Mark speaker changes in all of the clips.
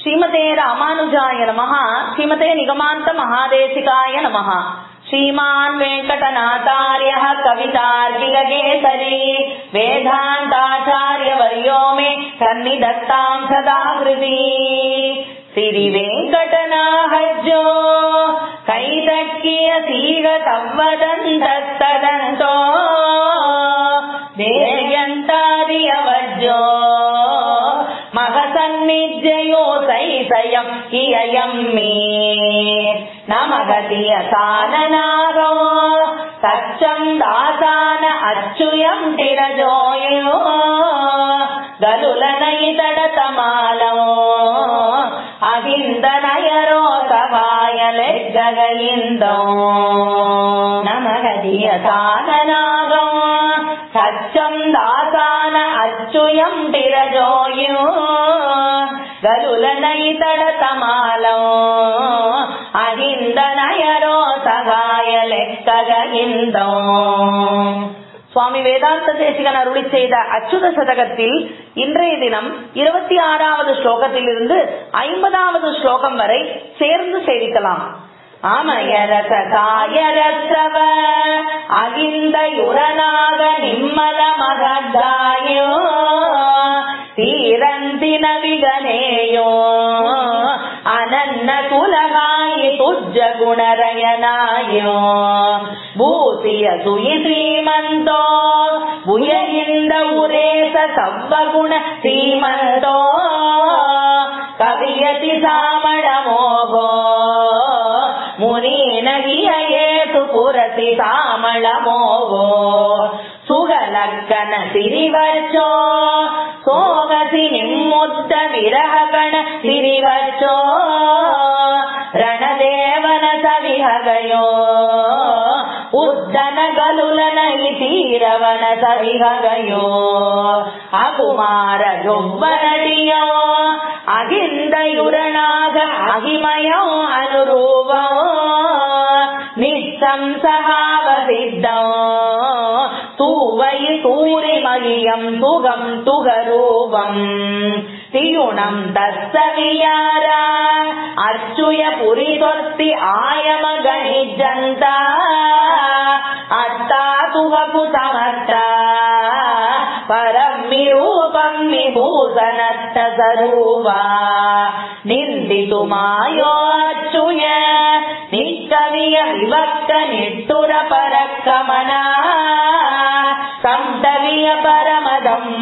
Speaker 1: ஸ்ரீமதே ராமானுஜாய நமः ஸ்ரீமதே நிகமாந்த மகாதேசிகாய நமः श्रीमान् वेङ्कटनाथार्यः कवितार्किककेसरी वेदान्ताचार्यवर्यो मे सन्निधत्ताम् सदा हृदि सिरिवेङ्कटनाहज्जो कैतक्किय सीगतव्वदन्तस्तदन्तो देयन्तादियवज्जो महसन्निध्ययो सैसयम् इययम् मे नमगतिय साननागो सच्चम् दासान अच्युयम् तिरजोयो गलुलनयितडतमालो अहिन्दनयरो सवायलेग्गगयिन्दो नमगतिय साननागो सच्चम् दासान अच्युयम् तिरजोयो గలులనైతడతమాలో అహిందనయరో సగాయ లెక్కగిందో சுவாமி வேதாந்த தேசிகன் அருளி செய்த அச்சுத சதகத்தில் இன்றைய தினம் இருபத்தி ஆறாவது ஸ்லோகத்திலிருந்து ஐம்பதாவது ஸ்லோகம் வரை சேர்ந்து சேவிக்கலாம் ஆமயரச காயரசவ அகிந்த யுரனாக நிம்மல மகத்தாயோ தீரந்தின விகனேயோ அனன்ன குலகாயி துஜ குணரயனாயோ பூசிய சுயி ஸ்ரீமந்தோ புயகிந்த உரேச சவ்வகுண ஸ்ரீமந்தோ கவியதி சாமணமோகோ முனீனகியேசு புரசி சாமளமோகோ சுகலக்கன சிறிவச்சோ சோகசி நிம்முத்த விரககண சிறிவச்சோ ರಣದೇವನ ಸವಿಹಗಯೋ ಉದ್ದನ ಗಲುಲನ ಇತೀರವನ ಸವಿಹಗಯೋ ಅಕುಮಾರ ಜೊಬ್ಬನಡಿಯೋ ಅಗಿಂದ ಯುರಣಾಗ ಅಹಿಮಯೋ ಅನುರೂಪೋ நிச்சம்சகாவசித்தோ தூவை தூரிமகியம் சுகம் துகரூபம் தியுணம் தஸ்ஸவியாரா அச்சுய புரிதொர்த்தி ஆயம கணிஜந்த அத்தா துவபு சமத்ரா பரம் ரூபம் விபூசனத்த சரூபா நிந்தித்து மாயோ அச்சுய நிக்கவிய விவக்க நிட்டுர பரக்கமன ಸಂತವಿಯ ಪರಮದಮ್ಮ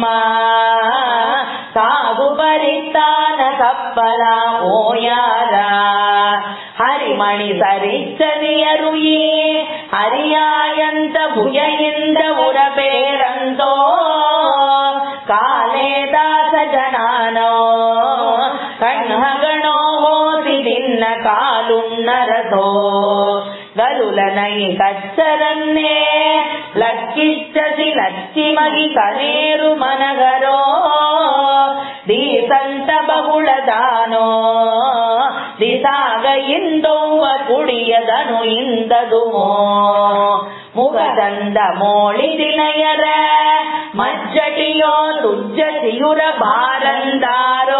Speaker 1: ಸಾಧು ಪರಿತ್ತಾನ ಸಪ್ಪಲ ಓಯಾರ ಹರಿಮಣಿ ಸರಿಚ್ಚದಿಯರುಯಿ ಹರಿಯಾಯಂತ ಭುಜಯಿಂದ ಉರಬೇರಂತೋ ಕಾಲೇ ದಾಸ ಜನಾನೋ ಕಣ್ಹಗಣೋ ಹೋಸಿ ದಿನ್ನ ಕಾಲುನ್ನರಸೋ ಗರುಲನೈ ಕಚ್ಚರನ್ನೇ ಲಕ್ಕಿಚ್ಚಸಿ ನಚ್ಚಿಮಗಿ ಕನೇರು ಮನಗರೋ ದೀಸಂತ ಬಹುಳದಾನೋ ದಿಸಾಗ ಇಂದೋವ ಕುಡಿಯದನು ಇಂದದುಮೋ ಮುಖದಂದ ಮೋಳಿ ದಿನಯರ ಮಜ್ಜಟಿಯೋ ತುಜ್ಜಸಿಯುರ ಬಾರಂದಾರೋ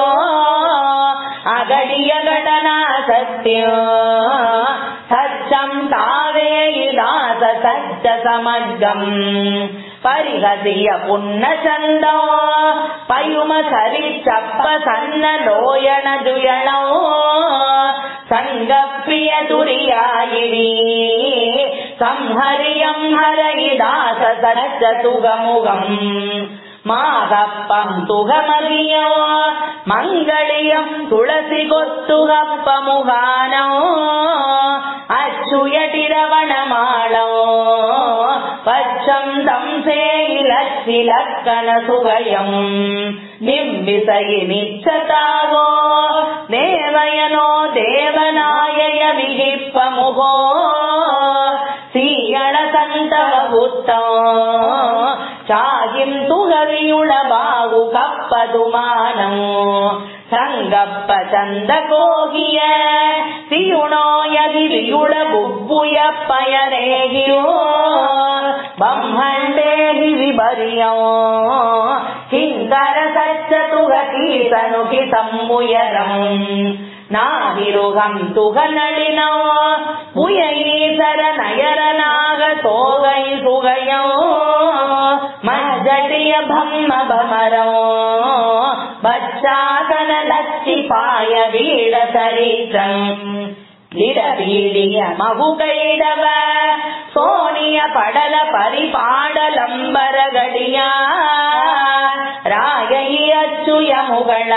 Speaker 1: ಅಗಡಿಯ ಗಡನಾ ಸತ್ಯೋ சச்சம் தாவே இலாச சச்ச சமஜம் பரிகசிய புன்ன சந்தோ பயும சரி சப்ப சன்ன லோயன ஜுயணோ சங்கப்பிரிய துரியாயிரி சம்ஹரியம் ஹரயிதாச சச்ச சுகமுகம் மாகப்பம் துகமதியோ மங்களியம் துளசி கொத்துகப்ப முகானோ அச்சுயடிரவணமாளோ பச்சம் தம் சேயிலச்சிலக்கண சுகயம் நிம்பிசையி நிச்சதாகோ தேவயனோ தேவநாயய விகிப்ப முகோ சீயள சந்தவ புத்தோ చాగిం తుగవియుళ బాగు కప్పదుమానం సంగప్ప చందకోగియ సియుణోయగిరియుళ బుబ్బుయ పయరేగియో బ్రహ్మండే విబరియో హింద துககீசனுகி சம்முயரம் நாவிருகம் துகநளினோ புயஈசர நயரனாக சோகை சுகயோ மஜடிய பம்ம பமரோ பச்சாசன லட்சி பாய வீட சரித்திரம் ಲಿಡಬೀಡಿಯ ಮಗುಗೈಡವ ಸೋನಿಯ ಪಡಲ ಪರಿಪಾಡಲಂಬರ ಗಡಿಯ ರಾಯಯಿ ಅಚ್ಚುಯ ಮುಗಳ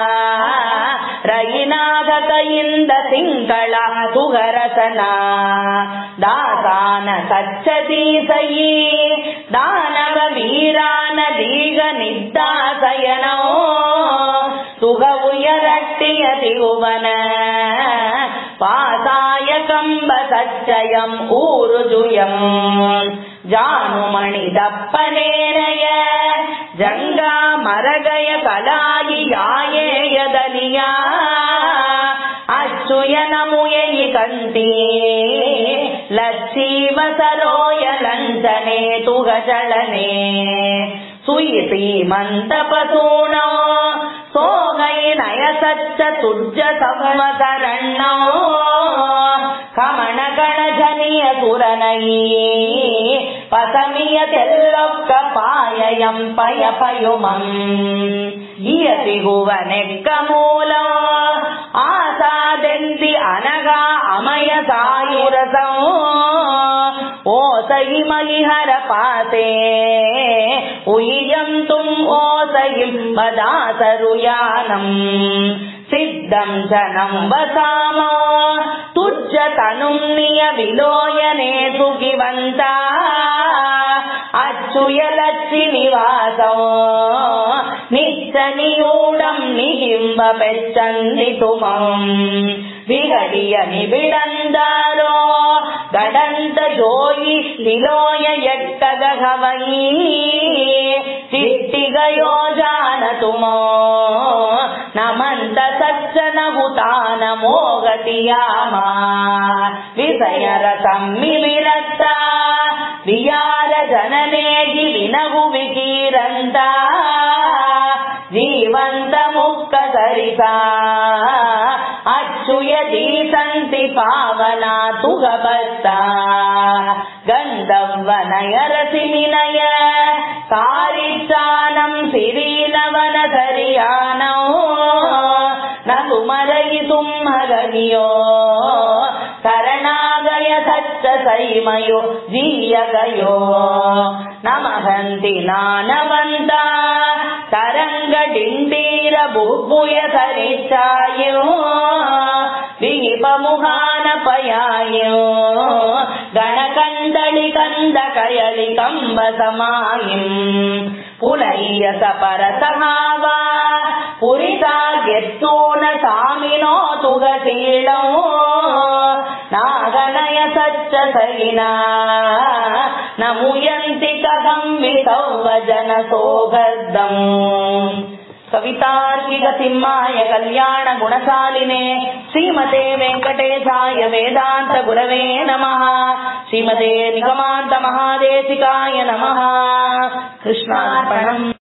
Speaker 1: ರೈನಾಗ ಕೈಯಿಂದ ತಿಂಗಳ ತುಗರಸನ ದಾಸಾನ ಸಚ್ಚದಿ ಸಯಿ ದಾನವ ವೀರಾನ ದೀಗ ನಿದ್ದಾಸಯನೋ ತುಗ ಉಯರಟ್ಟಿಯ ತಿಗುವನ ಪಾಸಾಯ ಕಂಬ ಸಚ್ಚಯಂ ಊರುಜುಯಂ ಜಾನುಮಣಿ ದಪ್ಪನೇನಯ ಜಂಗಾ ಮರಗಯ ಕಲಾಯಿ ಯಾಯೇಯದಲಿಯ ಅಚ್ಚುಯ ನಮುಯಯಿ ಕಂತಿ ಲಚ್ಚೀವ ಸರೋಯ ಲಂಚನೆ ತುಗ ಚಳನೆ ಸುಯಿಸಿ ಮಂತಪಸೂಣೋ ಸೋಗೈ ನಯ ಸಚ್ಚ ತುಜ್ಜ ಸಂವಸರಣ್ಣೋ ಕಮಣ ಗಣ ಜನಿಯ ಸುರನೈ ಪಸಮಿಯ ತೆಲ್ಲೊಕ್ಕ ಪಾಯಯಂ ಪಯ ಪಯುಮಂ ಇಯತಿಗುವ ನೆಕ್ಕ ಮೂಲ ಆಸಾದೆಂದಿ ಅನಗ ಅಮಯ ಸಾಯುರಸಂ ಓಸೈ ಮಲಿಹರ ಪಾತೆ ಉಯ್ಯಂತುಂ ಓಸೈಂ ವದಾಸರುಯಾನಂ ಸಿದ್ಧಂ ಜനം ವಸಾಮ ತುಜ್ಜ ತನುಂ ನಿಯ ವಿಲೋಯನೆ ಸುಗಿವಂತ ಅಚ್ಚುಯಲಚ್ಚಿ ನಿವಾಸೋ ನಿಚ್ಚನಿಯೂಡಂ ನಿಹಿಂಬ ಪೆಚ್ಚಂದಿ ತುಮಂ ವಿಗಡಿಯ ನಿಬಿಡಂದಾರೋ ಗಡಂತ ಜೋಯಿ ಲಿಲೋಯ ಎಟ್ಟಗಹವಯಿ ಚಿಟ್ಟಿಗಯೋ ಜಾನ ತುಮೋ ನಮಂತ ಸಜ್ಜನ ಹುತಾನ ಮೋಗತಿಯಾಮ ವಿಷಯರ ಸಮ್ಮಿವಿರತ್ತ ವಿಯಾರ ಜನನೇಗಿ ವಿನಗು ವಿಕೀರಂತ ಜೀವಂತ ಮುಕ್ಕ ಸರಿಸ ಅಚ್ಚುಯ ದೀಸಂತಿ ಪಾವನ ತುಗಬತ್ತ ಗಂಧವ್ವನಯರಸಿಮಿನಯ ಕಾರಿಚಾನಂ ಸಿರೀನವನ ಸರಿಯಾನೋ ನದು ಮರಗಿ ಸುಮ್ಮಗನಿಯೋ ಶರಣಾಗಯ ಸಚ್ಚ ಸೈಮಯೋ ಜೀಯಗಯೋ ನಮಹಂತಿ ನಾನವಂತ ತರಂಗ ಡಿಂಡೀರ ಬುಬ್ಬುಯ ಸರಿಚಾಯೋ ವಿಹಿಪ ಮುಹಾನ ಪಯಾಯೋ ಗಣಕಂದಳಿ ಕಂದ ಕಯಲಿ ಕಂಬ ಸಮಾಯಿಂ ಪುಲಯ್ಯ ಸಪರ ಸಹಾವಾ ಪುರಿತಾಗೆತ್ತೂನ ಸಾಮಿನೋ ತುಗತೀಳೋ ನಾಗನಯ ಸಚ್ಚ ಸಗಿನ ನಮುಯಂತಿ ಕದಂ ವಿಸೌವ ಜನ ಸೋಗರ್ದಂ ಕವಿತಾರ್ಕಿಕ ಸಿಂಹಾಯ ಕಲ್ಯಾಣ ಗುಣಶಾಲಿನೆ ಶ್ರೀಮತೆ ವೆಂಕಟೇಶಾಯ ವೇದಾಂತ ಗುರವೇ ನಮಃ ಶ್ರೀಮತೆ ನಿಗಮಾಂತ ಮಹಾದೇಶಿಕಾಯ ನಮಃ ಕೃಷ್ಣಾರ್ಪಣಂ